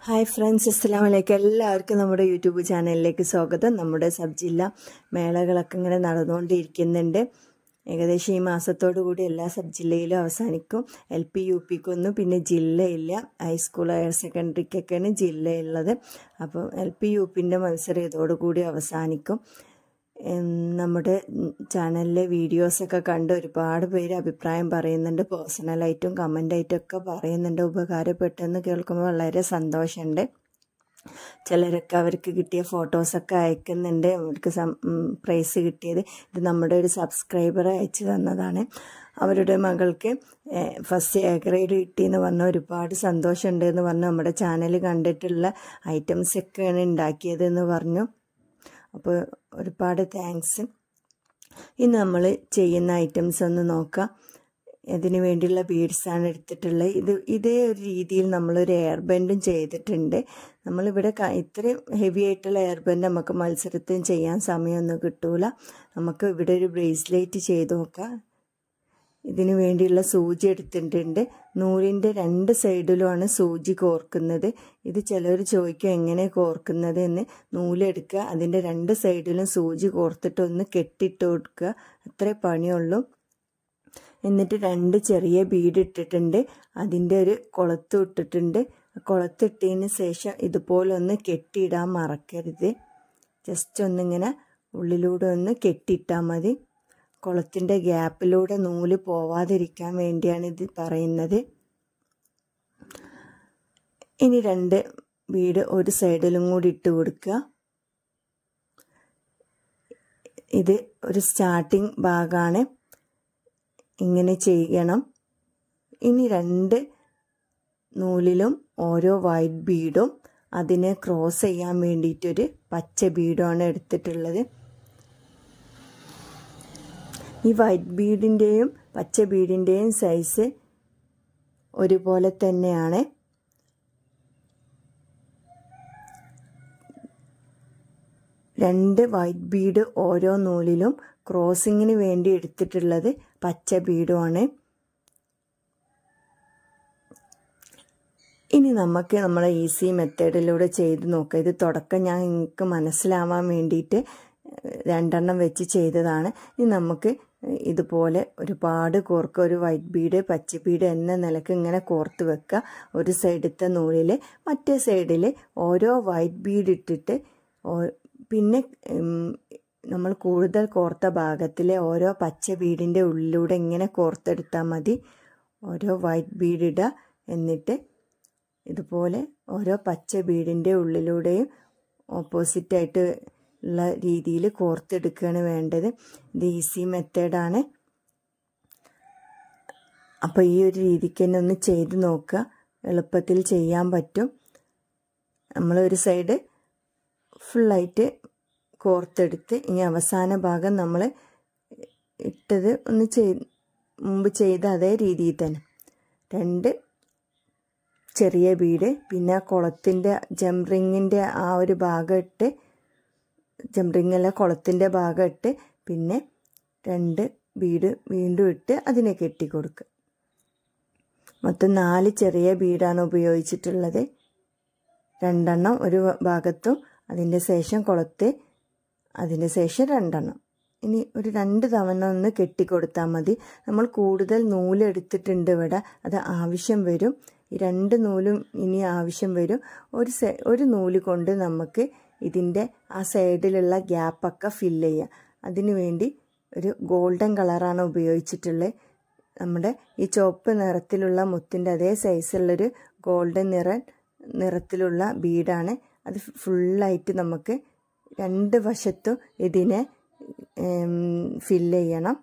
hi friends അസ്സലാം വലൈക്കും എല്ലാവർക്കും നമ്മുടെ യൂട്യൂബ് ചാനലിലേക്ക് സ്വാഗതം നമ്മുടെ സബ് ജില്ല മേളകളൊക്കെ ഇങ്ങനെ നടന്നുകൊണ്ടിരിക്കുന്നുണ്ട് ഏകദേശം ഈ മാസത്തോടു കൂടി എല്ലാ സബ് ജില്ലയിലും അവസാനിക്കും എൽ പി യു പിക്കൊന്നും പിന്നെ ജില്ലയില്ല ഹൈസ്കൂൾ ഹയർ സെക്കൻഡറിക്കൊക്കെയാണ് ജില്ലയുള്ളത് അപ്പം എൽ പി യു പിൻ്റെ മത്സരം ഇതോടുകൂടി അവസാനിക്കും നമ്മുടെ ചാനലിലെ വീഡിയോസൊക്കെ കണ്ട് ഒരുപാട് പേര് അഭിപ്രായം പറയുന്നുണ്ട് പേഴ്സണലായിട്ടും കമൻ്റായിട്ടും ഒക്കെ പറയുന്നുണ്ട് ഉപകാരപ്പെട്ടെന്ന് കേൾക്കുമ്പോൾ വളരെ സന്തോഷമുണ്ട് ചിലരൊക്കെ അവർക്ക് കിട്ടിയ ഫോട്ടോസൊക്കെ അയക്കുന്നുണ്ട് അവർക്ക് പ്രൈസ് കിട്ടിയത് ഇത് നമ്മുടെ ഒരു സബ്സ്ക്രൈബർ അയച്ചു തന്നതാണ് അവരുടെ മകൾക്ക് ഫസ്റ്റ് എ ഗ്രേഡ് കിട്ടിയെന്ന് പറഞ്ഞ ഒരുപാട് സന്തോഷമുണ്ട് എന്ന് പറഞ്ഞു നമ്മുടെ ചാനൽ കണ്ടിട്ടുള്ള ഐറ്റംസൊക്കെയാണ് ഉണ്ടാക്കിയതെന്ന് പറഞ്ഞു അപ്പോൾ ഒരുപാട് താങ്ക്സ് ഇന്ന് നമ്മൾ ചെയ്യുന്ന ഐറ്റംസ് ഒന്ന് നോക്കാം ഇതിനു വേണ്ടിയുള്ള ബീഡ്സാണ് എടുത്തിട്ടുള്ളത് ഇത് ഇതേ ഒരു രീതിയിൽ നമ്മളൊരു എയർ ബെൻഡും ചെയ്തിട്ടുണ്ട് നമ്മളിവിടെ ഇത്രയും ഹെവി ആയിട്ടുള്ള എയർ ബെൻഡ് നമുക്ക് മത്സരത്തിന് ചെയ്യാൻ സമയമൊന്നും കിട്ടൂല നമുക്ക് ഇവിടെ ഒരു ബ്രേസ്ലെറ്റ് ചെയ്ത് നോക്കാം ഇതിനു വേണ്ടിയുള്ള സൂചി എടുത്തിട്ടുണ്ട് നൂലിൻ്റെ രണ്ട് സൈഡിലുമാണ് സൂചി കോർക്കുന്നത് ഇത് ചിലർ ചോദിക്കും എങ്ങനെ കോർക്കുന്നത് എന്ന് നൂലെടുക്കുക അതിൻ്റെ രണ്ട് സൈഡിലും സൂചി കോർത്തിട്ട് ഒന്ന് കെട്ടിട്ട് കൊടുക്കുക അത്രേ പണിയുള്ളൂ എന്നിട്ട് രണ്ട് ചെറിയ ബീഡ് ഇട്ടിട്ടുണ്ട് അതിൻ്റെ ഒരു കുളത്ത് ഇട്ടിട്ടുണ്ട് കുളത്തിട്ടതിന് ശേഷം ഇതുപോലെ ഒന്ന് കെട്ടിയിടാൻ മറക്കരുത് ജസ്റ്റ് ഒന്നിങ്ങനെ ഉള്ളിലൂടെ ഒന്ന് കെട്ടിയിട്ടാൽ മതി കുളത്തിൻ്റെ ഗ്യാപ്പിലൂടെ നൂല് പോവാതിരിക്കാൻ വേണ്ടിയാണ് ഇത് പറയുന്നത് ഇനി രണ്ട് വീട് ഒരു സൈഡിലും കൂടി ഇട്ട് കൊടുക്കുക ഇത് ഒരു സ്റ്റാർട്ടിങ് ഭാഗമാണ് ഇങ്ങനെ ചെയ്യണം ഇനി രണ്ട് നൂലിലും ഓരോ വൈറ്റ് ബീഡും അതിനെ ക്രോസ് ചെയ്യാൻ വേണ്ടിയിട്ടൊരു പച്ച ബീഡുമാണ് എടുത്തിട്ടുള്ളത് ഈ വൈറ്റ് ബീഡിൻ്റെയും പച്ച ബീഡിൻ്റെയും സൈസ് ഒരുപോലെ തന്നെയാണ് രണ്ട് വൈറ്റ് ബീഡ് ഓരോ നൂലിലും ക്രോസിങ്ങിന് വേണ്ടി എടുത്തിട്ടുള്ളത് പച്ച ബീഡുമാണ് ഇനി നമുക്ക് നമ്മളെ ഈസി മെത്തേഡിലൂടെ ചെയ്ത് നോക്കാം ഇത് തുടക്കം ഞാൻ നിങ്ങൾക്ക് മനസ്സിലാവാൻ വേണ്ടിയിട്ട് രണ്ടെണ്ണം വെച്ച് ചെയ്തതാണ് ഇനി നമുക്ക് ഇതുപോലെ ഒരുപാട് കോർക്ക ഒരു വൈറ്റ് ബീഡ് പച്ച ബീഡ് എന്ന നിലക്ക് ഇങ്ങനെ കോർത്ത് വെക്കുക ഒരു സൈഡത്തെ നൂലിൽ മറ്റേ സൈഡിൽ ഓരോ വൈറ്റ് ബീഡ് ഇട്ടിട്ട് പിന്നെ നമ്മൾ കൂടുതൽ കോർത്ത ഭാഗത്തിലെ ഓരോ പച്ച ബീഡിൻ്റെ ഉള്ളിലൂടെ ഇങ്ങനെ കോർത്തെടുത്താൽ മതി ഓരോ വൈറ്റ് ബീഡ് ഇടുക എന്നിട്ട് ഇതുപോലെ ഓരോ പച്ച ബീഡിൻ്റെ ഉള്ളിലൂടെയും ഓപ്പോസിറ്റായിട്ട് ഉള്ള രീതിയിൽ കോർത്തെടുക്കുകയാണ് വേണ്ടത് ഇത് ഈസി മെത്തേഡാണ് അപ്പോൾ ഈ ഒരു രീതിക്ക് തന്നെ ഒന്ന് ചെയ്ത് നോക്കുക എളുപ്പത്തിൽ ചെയ്യാൻ പറ്റും നമ്മൾ ഒരു സൈഡ് ഫുള്ളായിട്ട് കോർത്തെടുത്ത് ഇനി അവസാന ഭാഗം നമ്മൾ ഇട്ടത് ഒന്ന് ചെയ് മുമ്പ് ചെയ്ത അതേ രീതിയിൽ തന്നെ രണ്ട് ചെറിയ ബീഡ് പിന്നെ കുളത്തിൻ്റെ ജംറിങ്ങിൻ്റെ ആ ഒരു ഭാഗം ഇട്ട് ജംറിങ്ങല്ല കുളത്തിൻ്റെ ഭാഗം ഇട്ട് പിന്നെ രണ്ട് ബീഡ് വീണ്ടും ഇട്ട് അതിനെ കെട്ടി കൊടുക്കുക മൊത്തം നാല് ചെറിയ ബീഡാണ് ഉപയോഗിച്ചിട്ടുള്ളത് രണ്ടെണ്ണം ഒരു ഭാഗത്തും അതിൻ്റെ ശേഷം കുളത്ത് അതിൻ്റെ ശേഷം രണ്ടെണ്ണം ഇനി ഒരു രണ്ട് തവണ ഒന്ന് കെട്ടിക്കൊടുത്താൽ മതി നമ്മൾ കൂടുതൽ നൂലെടുത്തിട്ടുണ്ട് ഇവിടെ അത് ആവശ്യം വരും ഈ രണ്ട് നൂലും ഇനി ആവശ്യം വരും ഒരു ഒരു നൂല് കൊണ്ട് നമുക്ക് ഇതിൻ്റെ ആ സൈഡിലുള്ള ഗ്യാപ്പൊക്കെ ഫില്ല് ചെയ്യുക അതിനു വേണ്ടി ഒരു ഗോൾഡൻ കളറാണ് ഉപയോഗിച്ചിട്ടുള്ളത് നമ്മുടെ ഈ ചുവപ്പ് നിറത്തിലുള്ള മുത്തിൻ്റെ അതേ സൈസുള്ളൊരു ഗോൾഡൻ നിറ നിറത്തിലുള്ള ബീഡാണ് അത് ഫുള്ളായിട്ട് നമുക്ക് രണ്ട് വശത്തും ഇതിനെ ഫില്ല് ചെയ്യണം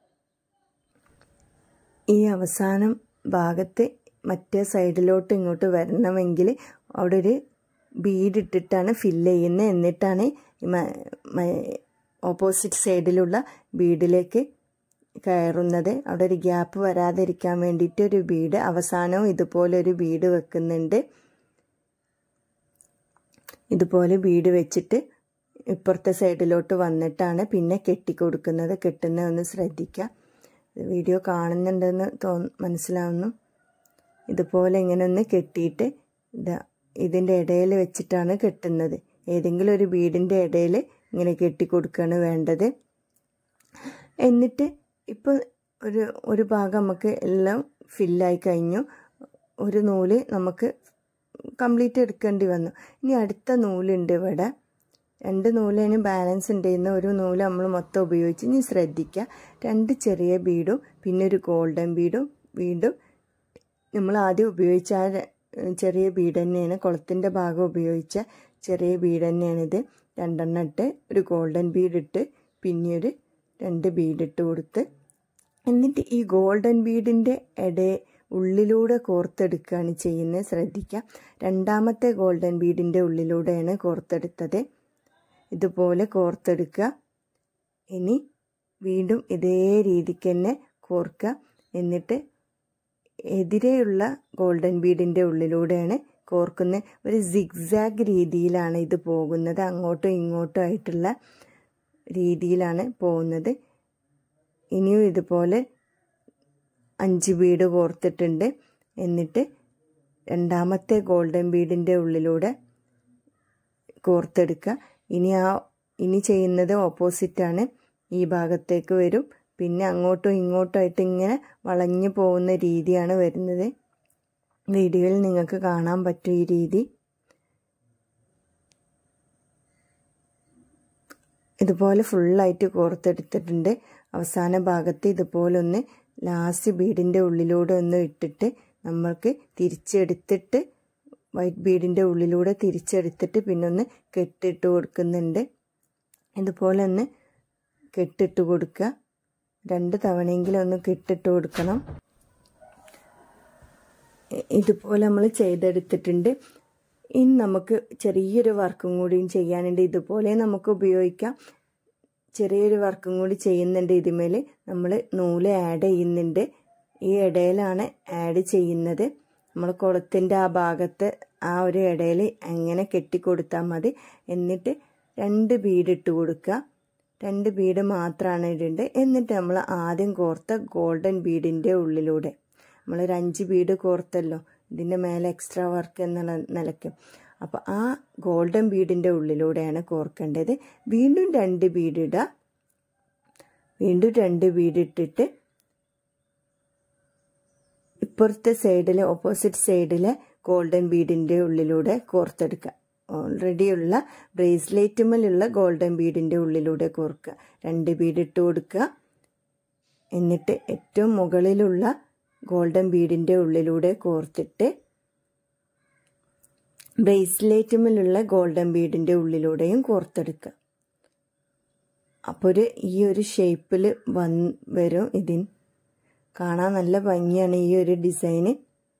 ഈ അവസാനം ഭാഗത്ത് മറ്റേ സൈഡിലോട്ട് ഇങ്ങോട്ട് വരണമെങ്കിൽ അവിടെ ഒരു ബീഡ് ഇട്ടിട്ടാണ് ഫില്ല് ചെയ്യുന്നത് എന്നിട്ടാണ് ഓപ്പോസിറ്റ് സൈഡിലുള്ള ബീഡിലേക്ക് കയറുന്നത് അവിടെ ഒരു ഗ്യാപ്പ് വരാതിരിക്കാൻ വേണ്ടിയിട്ട് ഒരു ബീഡ് അവസാനവും ഇതുപോലെ ഒരു ബീഡ് വെക്കുന്നുണ്ട് ഇതുപോലെ ബീഡ് വെച്ചിട്ട് ഇപ്പുറത്തെ സൈഡിലോട്ട് വന്നിട്ടാണ് പിന്നെ കെട്ടിക്കൊടുക്കുന്നത് കെട്ടുന്ന ഒന്ന് ശ്രദ്ധിക്കുക വീഡിയോ കാണുന്നുണ്ടെന്ന് തോ മനസ്സിലാവുന്നു ഇതുപോലെ ഇങ്ങനെ ഒന്ന് കെട്ടിയിട്ട് ഇതാ ഇതിൻ്റെ ഇടയിൽ വെച്ചിട്ടാണ് കെട്ടുന്നത് ഏതെങ്കിലും ഒരു ബീഡിൻ്റെ ഇടയിൽ ഇങ്ങനെ കെട്ടി കൊടുക്കുകയാണ് വേണ്ടത് എന്നിട്ട് ഇപ്പോൾ ഒരു ഒരു ഭാഗം നമുക്ക് എല്ലാം ഫില്ലായി കഴിഞ്ഞു ഒരു നൂല് നമുക്ക് കംപ്ലീറ്റ് എടുക്കേണ്ടി വന്നു ഇനി അടുത്ത നൂലുണ്ട് ഇവിടെ രണ്ട് നൂലിന് ബാലൻസ് ഉണ്ടായിരുന്ന ഒരു നൂല് നമ്മൾ മൊത്തം ഉപയോഗിച്ച് ഇനി ശ്രദ്ധിക്കുക രണ്ട് ചെറിയ ബീഡും പിന്നെ ഒരു ഗോൾഡൻ ബീഡും വീണ്ടും നമ്മൾ ആദ്യം ഉപയോഗിച്ച ആ ചെറിയ ബീഡ് തന്നെയാണ് കുളത്തിൻ്റെ ഭാഗം ഉപയോഗിച്ച ചെറിയ ബീഡ് തന്നെയാണിത് രണ്ടെണ്ണം ഇട്ട് ഒരു ഗോൾഡൻ ബീഡ് ഇട്ട് പിന്നെ ഒരു രണ്ട് ബീഡ് ഇട്ട് കൊടുത്ത് എന്നിട്ട് ഈ ഗോൾഡൻ ബീഡിൻ്റെ ഇടയെ ഉള്ളിലൂടെ കോർത്തെടുക്കുകയാണ് ചെയ്യുന്നത് ശ്രദ്ധിക്കുക രണ്ടാമത്തെ ഗോൾഡൻ ബീഡിൻ്റെ ഉള്ളിലൂടെയാണ് കോർത്തെടുത്തത് ഇതുപോലെ കോർത്തെടുക്കുക ഇനി വീണ്ടും ഇതേ രീതിക്ക് തന്നെ കോർക്കുക എന്നിട്ട് എതിരെയുള്ള ഗോൾഡൻ ബീഡിൻ്റെ ഉള്ളിലൂടെയാണ് കോർക്കുന്നത് ഒരു സിഗ്സാഗ് രീതിയിലാണ് ഇത് പോകുന്നത് അങ്ങോട്ടും ഇങ്ങോട്ടും ആയിട്ടുള്ള രീതിയിലാണ് പോകുന്നത് ഇനിയും ഇതുപോലെ അഞ്ച് ബീഡ് കോർത്തിട്ടുണ്ട് എന്നിട്ട് രണ്ടാമത്തെ ഗോൾഡൻ ബീഡിൻ്റെ ഉള്ളിലൂടെ കോർത്തെടുക്കുക ഇനി ആ ഇനി ചെയ്യുന്നത് ഓപ്പോസിറ്റാണ് ഈ ഭാഗത്തേക്ക് വരും പിന്നെ അങ്ങോട്ടും ഇങ്ങോട്ടും ആയിട്ട് ഇങ്ങനെ വളഞ്ഞു പോകുന്ന രീതിയാണ് വരുന്നത് വീഡിയോയിൽ നിങ്ങൾക്ക് കാണാൻ പറ്റും ഈ രീതി ഇതുപോലെ ഫുള്ളായിട്ട് കോർത്തെടുത്തിട്ടുണ്ട് അവസാന ഭാഗത്ത് ഇതുപോലെ ഒന്ന് ലാസ്റ്റ് ബീഡിൻ്റെ ഉള്ളിലൂടെ ഒന്ന് ഇട്ടിട്ട് നമ്മൾക്ക് തിരിച്ചെടുത്തിട്ട് വൈറ്റ് ബീഡിൻ്റെ ഉള്ളിലൂടെ തിരിച്ചെടുത്തിട്ട് പിന്നെ ഒന്ന് കെട്ടിട്ട് കൊടുക്കുന്നുണ്ട് ഇതുപോലെ ഒന്ന് കെട്ടിട്ട് കൊടുക്കുക രണ്ട് തവണയെങ്കിലും ഒന്ന് കെട്ടിട്ട് കൊടുക്കണം ഇതുപോലെ നമ്മൾ ചെയ്തെടുത്തിട്ടുണ്ട് ഇനി നമുക്ക് ചെറിയൊരു വർക്കും കൂടിയും ചെയ്യാനുണ്ട് ഇതുപോലെ നമുക്ക് ഉപയോഗിക്കാം ചെറിയൊരു വർക്കും കൂടി ചെയ്യുന്നുണ്ട് ഇതിമേൽ നമ്മൾ നൂല് ആഡ് ചെയ്യുന്നുണ്ട് ഈ ഇടയിലാണ് ആഡ് ചെയ്യുന്നത് നമ്മൾ കുളത്തിൻ്റെ ആ ഭാഗത്ത് ആ ഒരു ഇടയിൽ അങ്ങനെ കെട്ടിക്കൊടുത്താൽ മതി എന്നിട്ട് രണ്ട് ബീഡ് ഇട്ട് കൊടുക്കുക രണ്ട് ബീഡ് മാത്രമാണ് ഇടേണ്ടത് എന്നിട്ട് നമ്മൾ ആദ്യം കോർത്ത ഗോൾഡൻ ബീഡിൻ്റെ ഉള്ളിലൂടെ നമ്മളൊരു അഞ്ച് ബീഡ് കോർത്തല്ലോ ഇതിൻ്റെ മേലെ എക്സ്ട്രാ വർക്ക് എന്നുള്ള നിലയ്ക്ക് അപ്പോൾ ആ ഗോൾഡൻ ബീഡിൻ്റെ ഉള്ളിലൂടെയാണ് കോർക്കേണ്ടത് വീണ്ടും രണ്ട് ബീഡ് ഇടുക വീണ്ടും രണ്ട് ബീഡ് ഇട്ടിട്ട് ഇപ്പുറത്തെ സൈഡിലെ ഓപ്പോസിറ്റ് സൈഡിലെ ഗോൾഡൻ ബീഡിൻ്റെ ഉള്ളിലൂടെ കോർത്തെടുക്കുക ഓൾറെഡിയുള്ള ബ്രേസ്ലെറ്റുമ്മലുള്ള ഗോൾഡൻ ബീഡിൻ്റെ ഉള്ളിലൂടെ കോർക്കുക രണ്ട് ബീഡ് ഇട്ട് കൊടുക്കുക എന്നിട്ട് ഏറ്റവും മുകളിലുള്ള ഗോൾഡൻ ബീഡിൻ്റെ ഉള്ളിലൂടെ കോർത്തിട്ട് ബ്രേസ്ലെറ്റുമിലുള്ള ഗോൾഡൻ ബീഡിൻ്റെ ഉള്ളിലൂടെയും കോർത്തെടുക്കുക അപ്പോൾ ഒരു ഈ ഒരു ഷേപ്പിൽ വന്ന് വരും ഇതിന് കാണാൻ നല്ല ഭംഗിയാണ് ഈ ഒരു ഡിസൈന്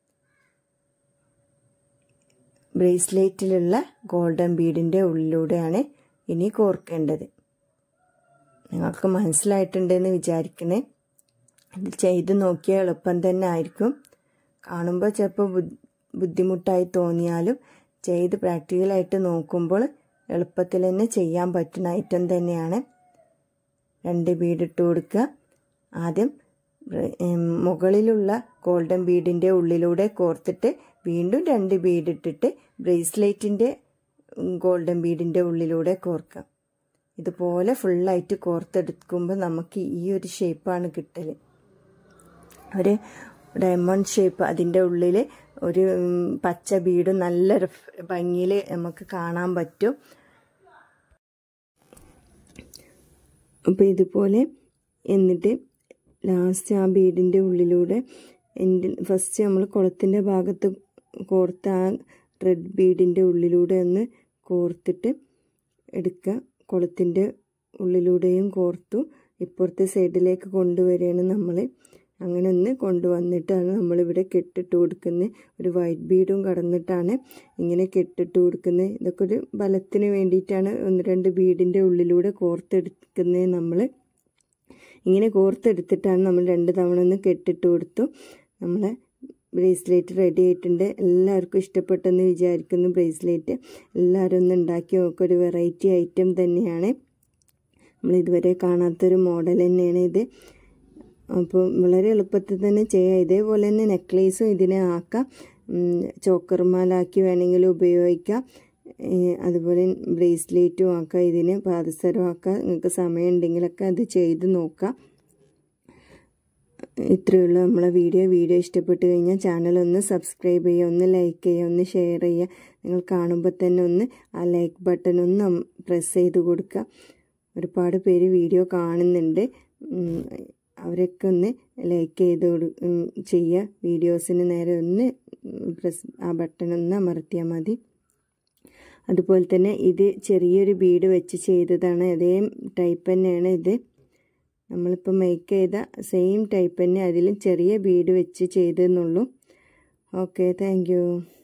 ബ്രേസ്ലെറ്റിലുള്ള ഗോൾഡൻ ബീഡിൻ്റെ ഉള്ളിലൂടെയാണ് ഇനി കോർക്കേണ്ടത് നിങ്ങൾക്ക് മനസ്സിലായിട്ടുണ്ടെന്ന് വിചാരിക്കണേ ഇത് ചെയ്ത് നോക്കിയാൽ എളുപ്പം തന്നെ ആയിരിക്കും കാണുമ്പോൾ ചിലപ്പോൾ ബുദ്ധിമുട്ടായി തോന്നിയാലും ചെയ്ത് പ്രാക്ടിക്കലായിട്ട് നോക്കുമ്പോൾ എളുപ്പത്തിൽ തന്നെ ചെയ്യാൻ പറ്റുന്ന ഐറ്റം തന്നെയാണ് രണ്ട് ബീഡ് ഇട്ട് കൊടുക്കുക ആദ്യം മുകളിലുള്ള ഗോൾഡൻ ബീഡിൻ്റെ ഉള്ളിലൂടെ കോർത്തിട്ട് വീണ്ടും രണ്ട് ബീഡ് ഇട്ടിട്ട് ബ്രേസ്ലെറ്റിൻ്റെ ഗോൾഡൻ ബീഡിൻ്റെ ഉള്ളിലൂടെ കോർക്കാം ഇതുപോലെ ഫുള്ളായിട്ട് കോർത്തെടുക്കുമ്പോൾ നമുക്ക് ഈ ഒരു ഷേപ്പാണ് കിട്ടൽ ഒരു ഡയമണ്ട് ഷേപ്പ് അതിൻ്റെ ഉള്ളിൽ ഒരു പച്ച ബീഡ് നല്ല ഭംഗിയിൽ നമുക്ക് കാണാൻ പറ്റും അപ്പോൾ ഇതുപോലെ എന്നിട്ട് ലാസ്റ്റ് ആ ബീഡിൻ്റെ ഉള്ളിലൂടെ എൻ്റെ ഫസ്റ്റ് നമ്മൾ കുളത്തിൻ്റെ ഭാഗത്ത് കോർത്ത ആ റെഡ് ബീഡിൻ്റെ ഉള്ളിലൂടെ ഒന്ന് കോർത്തിട്ട് എടുക്കുക കുളത്തിൻ്റെ ഉള്ളിലൂടെയും കോർത്തു ഇപ്പുറത്തെ സൈഡിലേക്ക് കൊണ്ടുവരികയാണ് നമ്മൾ അങ്ങനെ ഒന്ന് കൊണ്ടുവന്നിട്ടാണ് നമ്മളിവിടെ കെട്ടിട്ട് കൊടുക്കുന്നത് ഒരു വൈറ്റ് ബീഡും കടന്നിട്ടാണ് ഇങ്ങനെ കെട്ടിട്ട് കൊടുക്കുന്നത് ഇതൊക്കെ ഒരു ബലത്തിന് വേണ്ടിയിട്ടാണ് ഒന്ന് രണ്ട് ബീഡിൻ്റെ ഉള്ളിലൂടെ കോർത്തെടുക്കുന്നത് നമ്മൾ ഇങ്ങനെ കോർത്തെടുത്തിട്ടാണ് നമ്മൾ രണ്ട് തവണ ഒന്ന് കെട്ടിട്ട് കൊടുത്തു നമ്മളെ ബ്രേസ്ലെറ്റ് റെഡി ആയിട്ടുണ്ട് എല്ലാവർക്കും ഇഷ്ടപ്പെട്ടെന്ന് വിചാരിക്കുന്നു ബ്രേസ്ലെറ്റ് എല്ലാവരും ഒന്ന് ഉണ്ടാക്കി നോക്കുക ഒരു വെറൈറ്റി ഐറ്റം തന്നെയാണ് നമ്മൾ ഇതുവരെ കാണാത്തൊരു മോഡൽ തന്നെയാണ് ഇത് അപ്പോൾ വളരെ എളുപ്പത്തിൽ തന്നെ ചെയ്യാം ഇതേപോലെ തന്നെ നെക്ലേസും ഇതിനെ ആക്കാം ചോക്കർമാലാക്കി വേണമെങ്കിൽ ഉപയോഗിക്കാം അതുപോലെ ബ്രേസ്ലെറ്റും ആക്കാം ഇതിന് പാദസരം ആക്കാം നിങ്ങൾക്ക് സമയം ഉണ്ടെങ്കിലൊക്കെ അത് ചെയ്ത് നോക്കാം ഇത്രയേ ഉള്ളൂ നമ്മളെ വീഡിയോ വീഡിയോ ഇഷ്ടപ്പെട്ട് കഴിഞ്ഞാൽ ചാനൽ ഒന്ന് സബ്സ്ക്രൈബ് ചെയ്യുക ഒന്ന് ലൈക്ക് ചെയ്യുക ഒന്ന് ഷെയർ ചെയ്യുക നിങ്ങൾ കാണുമ്പോൾ തന്നെ ഒന്ന് ആ ലൈക്ക് ബട്ടൺ ഒന്ന് പ്രസ് ചെയ്ത് കൊടുക്കുക ഒരുപാട് പേര് വീഡിയോ കാണുന്നുണ്ട് അവരൊക്കെ ഒന്ന് ലൈക്ക് ചെയ്ത് കൊടു ചെയ്യുക വീഡിയോസിന് നേരെ ഒന്ന് പ്രസ് ആ ബട്ടൺ ഒന്ന് അമർത്തിയാൽ മതി അതുപോലെ തന്നെ ഇത് ചെറിയൊരു ബീഡ് വെച്ച് ചെയ്തതാണ് അതേ ടൈപ്പ് തന്നെയാണ് ഇത് നമ്മളിപ്പോൾ മേക്ക് ചെയ്ത സെയിം ടൈപ്പ് തന്നെ അതിലും ചെറിയ ബീഡ് വെച്ച് ചെയ്തെന്നുള്ളൂ ഓക്കെ താങ്ക്